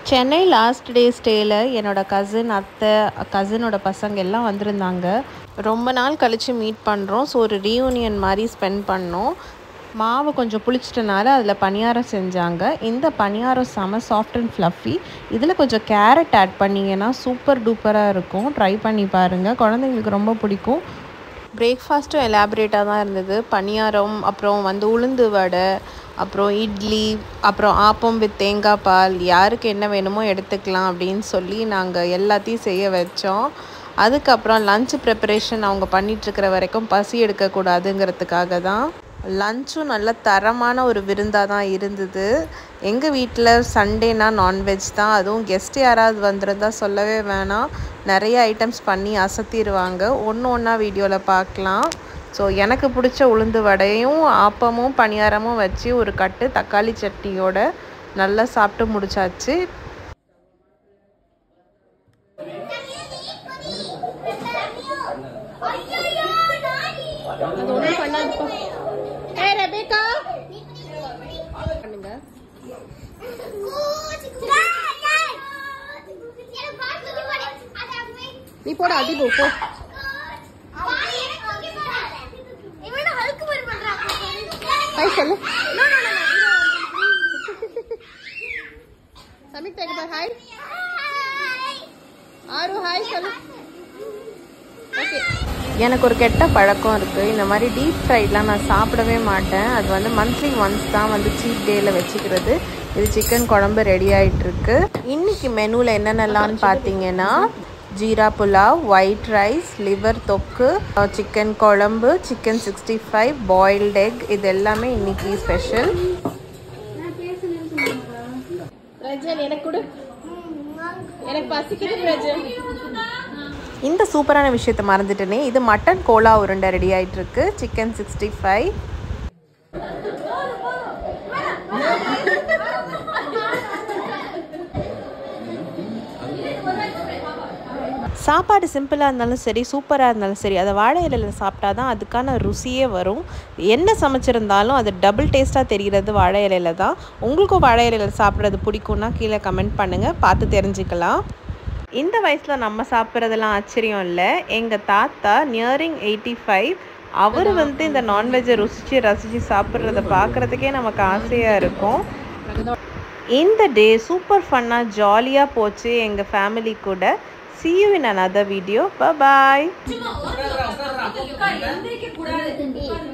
Chennai last day ஸ்டேயில் என்னோடய cousin அத்தை கசினோட பசங்க எல்லாம் வந்திருந்தாங்க ரொம்ப நாள் கழித்து மீட் பண்ணுறோம் ஸோ ஒரு ரீயூனியன் மாதிரி ஸ்பெண்ட் பண்ணோம் மாவு கொஞ்சம் புளிச்சிட்டனால அதில் பணியாரம் செஞ்சாங்க இந்த பணியாரம் செம சாஃப்ட் அண்ட் ஃப்ளஃபி இதில் கொஞ்சம் கேரட் ஆட் பண்ணிங்கன்னா சூப்பர் டூப்பராக இருக்கும் ட்ரை பண்ணி பாருங்கள் குழந்தைங்களுக்கு ரொம்ப பிடிக்கும் பிரேக்ஃபாஸ்ட்டும் எலாபரேட்டாக தான் இருந்தது பணியாரம் அப்புறம் வந்து உளுந்து வடை அப்புறம் இட்லி அப்புறம் ஆப்பம் வித் தேங்காய் பால் யாருக்கு என்ன வேணுமோ எடுத்துக்கலாம் அப்படின்னு சொல்லி நாங்கள் எல்லாத்தையும் செய்ய வச்சோம் அதுக்கப்புறம் லஞ்ச் ப்ரிப்பரேஷன் அவங்க பண்ணிகிட்ருக்கிற வரைக்கும் பசி எடுக்கக்கூடாதுங்கிறதுக்காக தான் லஞ்சும் நல்ல தரமான ஒரு விருந்தாக தான் இருந்தது எங்கள் வீட்டில் சண்டேனா நான்வெஜ் தான் அதுவும் கெஸ்ட் யாராவது வந்திருந்தா சொல்லவே வேணாம் நிறைய ஐட்டம்ஸ் பண்ணி அசத்திடுவாங்க ஒன்று ஒன்றா வீடியோவில் பார்க்கலாம் ஸோ எனக்கு பிடிச்ச உளுந்து வடையும் ஆப்பமும் பணியாரமும் வச்சு ஒரு கட்டு தக்காளி சட்னியோட நல்லா சாப்பிட்டு முடிச்சாச்சு அது ஒண்ணும் பண்ணாதுப்பா ஏ ரெபேக்கா பண்ணுங்க நீ போட அதிபு போ ஹாய் சொல்லு சமிக் தேங்க பாய் ஹாய் ஆரு ஹாய் சொல்லு ஓகே எனக்கு ஒரு கெட்ட பழக்கம் இருக்குது இந்த மாதிரி டீப் ஃப்ரைட்லாம் நான் சாப்பிடவே மாட்டேன் அது வந்து மந்த்லி ஒன்ஸ் தான் வந்து சீட் டேயில் வச்சுக்கிறது இது சிக்கன் குழம்பு ரெடி ஆகிட்டுருக்கு இன்றைக்கி மெனுவில் என்னென்னலாம்னு பார்த்தீங்கன்னா jeera pulao white rice liver தொக்கு சிக்கன் குழம்பு chicken sixty five boiled egg இது எல்லாமே இன்றைக்கி ஸ்பெஷல் ரஜன் எனக்கு கொடு எனக்கு பசிக்குது ரஜன் இந்த சூப்பரான விஷயத்த மறந்துட்டேனே இது மட்டன் கோலா உருண்டை ரெடி ஆயிட்டு இருக்கு சிக்கன் சிக்ஸ்டி ஃபைவ் சாப்பாடு சிம்பிளாக இருந்தாலும் சரி சூப்பராக இருந்தாலும் சரி அதை வாழை இலையில் சாப்பிட்டா தான் அதுக்கான ருசியே வரும் என்ன சமைச்சிருந்தாலும் அது டபுள் டேஸ்ட்டாக தெரிகிறது வாழை இலையில தான் உங்களுக்கும் வாழை இலையில் சாப்பிட்றது பிடிக்கும்னா கீழே கமெண்ட் பண்ணுங்கள் பார்த்து தெரிஞ்சுக்கலாம் இந்த வயசில் நம்ம சாப்பிட்றதெல்லாம் ஆச்சரியம் இல்லை எங்கள் தாத்தா நியரிங் எயிட்டி ஃபைவ் அவர் வந்து இந்த நான்வெஜ்ஜை ருசித்து ரசித்து சாப்பிட்றத பார்க்குறதுக்கே நமக்கு ஆசையாக இருக்கும் இந்த டே சூப்பர் ஃபன்னாக ஜாலியாக போச்சு எங்கள் ஃபேமிலி கூட see you in another video bye bye